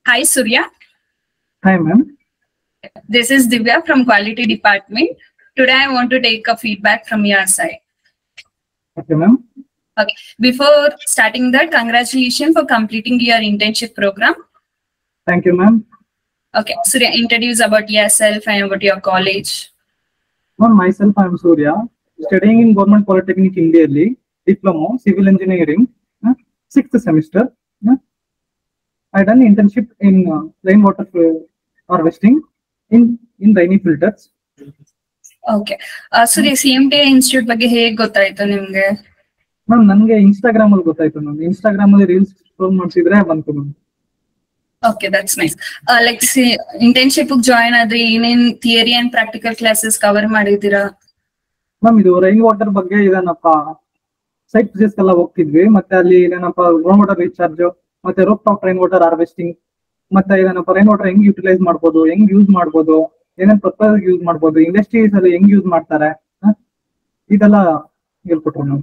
Hi, Surya. Hi, ma'am. This is Divya from Quality Department. Today, I want to take a feedback from your side. Okay, ma'am. Before starting that, congratulations for completing your internship program. Thank you, ma'am. Okay, Surya, introduce about yourself and about your college. Ma'am, myself, I am Surya, studying in Government Polytechnic India, Diploma, Civil Engineering, uh, sixth semester. uh. I done internship in uh, rainwater uh, harvesting in in rainy filters. Okay Surya C M T institute ಬಗ್ಗೆ ಹೇಗ್ ಗೊತ್ತಾಯ್ತು ನಿಮ್ಗೆ ma'am ನನಗೆ Instagram ಅಲ್ಲಿ ಗೊತ್ತಾಯ್ತು ma'am Instagram ಅಲ್ಲಿ reels scroll ಮಾಡ್ತಿದ್ರೆ ಬಂತು ma'am okay that's nice like internship join ಆದ್ರೆ ಏನೇನ್ theory and practical classes cover ಮಾಡಿದ್ದೀರಾ ಮ್ಯಾಮ್ ಇದು ರೈನ್ ವಾಟರ್ ಬಗ್ಗೆ ಇದೇನಪ್ಪ ಸೈಟ್ ವಿಸಿಟ್ಸ್ ಎಲ್ಲ ಹೋಗ್ತಿದ್ವಿ ಮತ್ತೆ ಅಲ್ಲಿ ಏನಪ್ಪ ಗ್ರೌಂಡ್ ವಾಟರ್ ರೀಚಾರ್ಜ್ ಮತ್ತೆ roof top rain water harvesting ಮತ್ತೆ ಇದೇನಪ್ಪ ರೈನ್ ವಾಟರ್ ಹೆಂಗ್ ಯುಟಿಲೈಸ್ ಮಾಡ್ಬೋದು ಹೆಂಗ್ ಯೂಸ್ ಮಾಡ್ಬೋದು ಏನೇನ್ ಪರ್ಪಸ್ ಯೂಸ್ ಮಾಡ್ಬೋದು ಇಂಡಸ್ಟ್ರೀಸ್ ಅಲ್ಲಿ ಹೆಂಗ್ ಯೂಸ್ ಮಾಡ್ತಾರೆ ಹ? ಇದೆಲ್ಲ ಹೇಳ್ಕೊಟ್ರು ಮ್ಯಾಮ್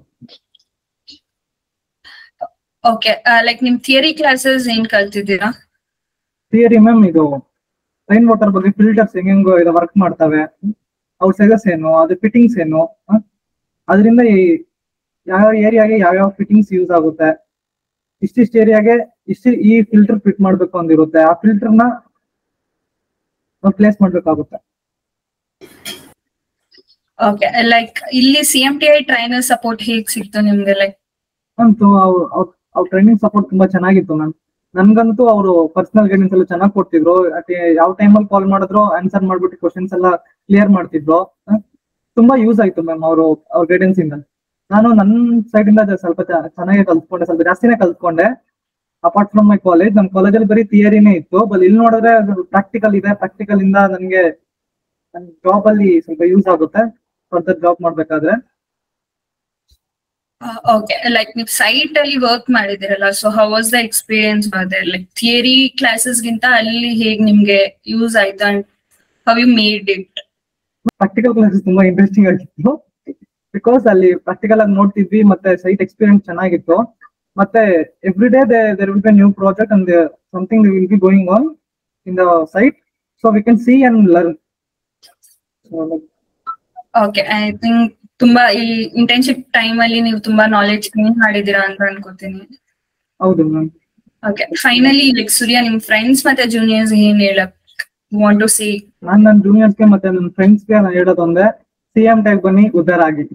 ಓಕೆ ಲೈಕ್ ನಿಮ್ ಥಿಯರಿ ಕ್ಲಾಸಸ್ ಏನ್ ಕಲ್ತಿದ್ದೀರಾ ಥಿಯರಿ ಮ್ಯಾಮ್ ಇದು ರೈನ್ ವಾಟರ್ ಬಗ್ಗೆ ಫಿಲ್ಟರ್ಸ್ ಹೆಂಗ್ ಇದು ವರ್ಕ್ ಮಾಡ್ತವೆ ಅವ್ರ ಸೈಜಸ್ ಏನು ಅದು ಫಿಟ್ಟಿಂಗ್ಸ್ ಏನು ಹ? ಅದರಿಂದ ಈ ಯಾವ ಏರಿಯಾಗೆ ಯಾವ್ಯಾವ ಫಿಟ್ಟಿಂಗ್ಸ್ ಯೂಸ್ ಆಗುತ್ತೆ ಇಷ್ಟಿಷ್ಟು ಏರಿಯಾಗೆ ಇಷ್ಟು ಈ ಫಿಲ್ಟರ್ ಫಿಟ್ ಮಾಡ್ಬೇಕು ಅಂದಿರುತ್ತೆ ಆ ಫಿಲ್ಟರ್ ನ ಪ್ಲೇಸ್ ಮಾಡ್ಬೇಕಾಗುತ್ತೆ ಓಕೆ ಲೈಕ್ ಇಲ್ಲಿ C M T I trainer support ಹೇಗ್ ಸಿಕ್ತು ನಿಮ್ಗೆ ಲೈಕ್ ಅಂತೂ ಅವ್ರ ಟ್ರೈನಿಂಗ್ ಸಪೋರ್ಟ್ ತುಂಬಾ ಚೆನ್ನಾಗಿತ್ತು ಮ್ಯಾಮ್ ನನ್ಗಂತೂ ಅವರು ಪರ್ಸನಲ್ ಗೈಡೆನ್ಸ್ ಎಲ್ಲ ಚೆನ್ನಾಗಿ ಕೊಡ್ತಿದ್ರು ಅಟ್ ಯಾವ ಟೈಮಲ್ಲಿ ಕಾಲ್ ಮಾಡಿದ್ರು ಆನ್ಸರ್ ಮಾಡ್ಬಿಟ್ಟು ಕ್ವಶನ್ಸ್ ಎಲ್ಲ ಕ್ಲಿಯರ್ ಮಾಡ್ತಿದ್ರು ಹ? ತುಂಬಾ ಯೂಸ್ ಆಯ್ತು ಮ್ಯಾಮ್ ಅವರು ಅವ್ರ ಗೈಡೆನ್ಸ್ ಇಂದ ನಾನು ನನ್ನ ಸೈಡ್ ಇಂದ ಅದೇ ಸ್ವಲ್ಪ ಚ- ಚೆನ್ನಾಗಿ ಕಲ್ತ್ಕೊಂಡೆ ಸ್ವಲ್ಪ ಜಾಸ್ತಿನೇ ಕಲ್ತ್ಕೊಂಡೆ ಅಪಾರ್ಟ್ ಫ್ರಮ್ ಮೈ ಕಾಲೇಜ್ ನಮ್ಮ ಕಾಲೇಜಲ್ಲಿ ಬರೀ ಥಿಯರಿನೇ ಇತ್ತು ಬಟ್ ಇಲ್ಲಿ ನೋಡಿದ್ರೆ ಪ್ರಾಕ್ಟಿಕಲ್ ಇದೆ ಪ್ರಾಕ್ಟಿಕಲ್ ಇಂದ ನನಗೆ ನನ್ನ ಜಾಬ್ ಅಲ್ಲಿ ಸ್ವಲ್ಪ ಯೂಸ್ ಆಗುತ್ತೆ ಫರ್ದರ್ ಜಾಬ್ ಮಾಡ್ಬೇಕಾದ್ರೆ ಓಕೆ ಲೈಕ್ ನೀವು ಸೈಟ್ ಅಲ್ಲಿ ವರ್ಕ್ ಮಾಡಿದಿರಲ್ಲ so how was the experience like theory classes ಗಿಂತ ಅಲ್ಲಿ ಹೇಗ್ ನಿಮ್ಗೆ ಯೂಸ್ ಆಯ್ತಾ how you made it practical classes ತುಂಬಾ ಇಂಟ್ರೆಸ್ಟಿಂಗ್ ಆಗಿತ್ತು ಬಿಕಾಸ್ ಅಲ್ಲಿ ಪ್ರಾಕ್ಟಿಕಲ್ ಆಗಿ ನೋಡ್ತಿದ್ವಿ ಮತ್ತೆ ಸೈಟ್ ಎಕ್ಸ್ಪೀರಿಯನ್ಸ್ ಚೆನ್ನಾಗಿತ್ತು ಮತ್ತೆ every day there will be new project and something will be going on in the site so we can see and learn okay I think ತುಂಬಾ ಈ ಇಂಟರ್ನ್ಶಿಪ್ ಟೈಮ್ ಅಲ್ಲಿ ನೀವು ತುಂಬಾ ನಾಲೆಡ್ಜ್ ಗೇನ್ ಮಾಡಿದೀರಾ ಅಂತ ಅನ್ಕೋತೀನಿ ಹೌದು ma'am okay finally like Surya ನಿಮ್ ಫ್ರೆಂಡ್ಸ್ ಮತ್ತೆ ಜೂನಿಯರ್ಸ್ ಏನ್ ಹೇಳಕ್ ವಾಂಟ್ ಟು ಸಿ ನಾನ್ ನನ್ನ ಜೂನಿಯರ್ಸ್ಗೆ ಮತ್ತೆ ನನ್ನ ಫ್ರೆಂಡ್ಸ್ಗೆ ನಾನು ಹೇಳೋದೊಂದೇ ಸಿ ಎಂ ಟೈಪ್ ಬನ್ನಿ ಉದ್ದಾರ ಆಗಿ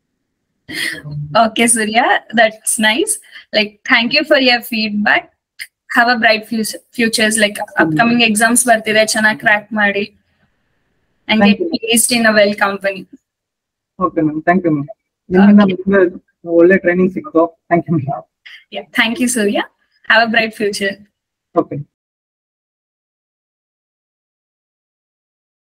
Okay, Surya, that's nice. Like, thank you for your feedback. Have a bright fus- futures. Like, upcoming exams ಬರ್ತಿದೆ ಚೆನ್ನಾಗಿ ಕ್ರ್ಯಾಕ್ ಮಾಡಿ and Thank get placed in a well company. Okay ma'am thank you ma'am ನಿಮ್ಮಿಂದ ನಮ್ಗೆ ಒಳ್ಳೆ training ಸಿಕ್ತು thank you ma'am Yeah, thank you, Surya. Have a bright future. Okay